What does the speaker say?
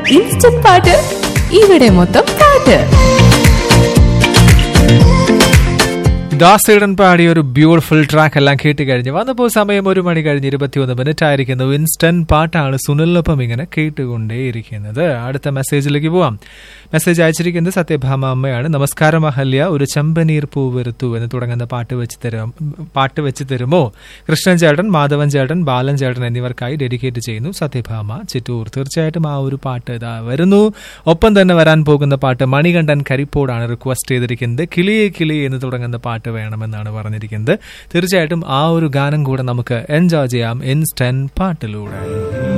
instant പാട്ട് ഇവിടെ മൊത്തം പാട്ട് ദാസേടൻ പാടിയ ഒരു ബ്യൂട്ടിഫുൾ ട്രാക്ക് എല്ലാം കേട്ട് കഴിഞ്ഞ് വന്നപ്പോൾ സമയം ഒരു മണി കഴിഞ്ഞ് ഇരുപത്തിയൊന്ന് മിനിറ്റ് ആയിരിക്കുന്നു ഇൻസ്റ്റന്റ് പാട്ടാണ് സുനിലിനൊപ്പം ഇങ്ങനെ കേട്ടുകൊണ്ടേയിരിക്കുന്നത് അടുത്ത മെസ്സേജിലേക്ക് പോവാം മെസ്സേജ് അയച്ചിരിക്കുന്നത് സത്യഭാമ അമ്മയാണ് നമസ്കാരം അഹല്യ ഒരു ചെമ്പനീർ പൂ വെറുത്തു എന്ന് തുടങ്ങുന്ന പാട്ട് വെച്ച് തരും പാട്ട് വെച്ച് തരുമോ കൃഷ്ണൻ ചേട്ടൻ മാധവൻ ചേട്ടൻ ബാലൻ ചേട്ടൻ എന്നിവർക്കായി ഡെഡിക്കേറ്റ് ചെയ്യുന്നു സത്യഭാമ ചിറ്റൂർ തീർച്ചയായിട്ടും ആ ഒരു പാട്ട് ഇതാ വരുന്നു ഒപ്പം തന്നെ വരാൻ പോകുന്ന പാട്ട് മണികണ്ഠൻ കരിപ്പോടാണ് റിക്വസ്റ്റ് ചെയ്തിരിക്കുന്നത് കിളിയെ കിളി എന്ന് തുടങ്ങുന്ന പാട്ട് വേണമെന്നാണ് പറഞ്ഞിരിക്കുന്നത് തീർച്ചയായിട്ടും ആ ഒരു ഗാനം കൂടെ നമുക്ക് എൻജോയ് ചെയ്യാം ഇൻസ്റ്റന്റ് പാട്ടിലൂടെ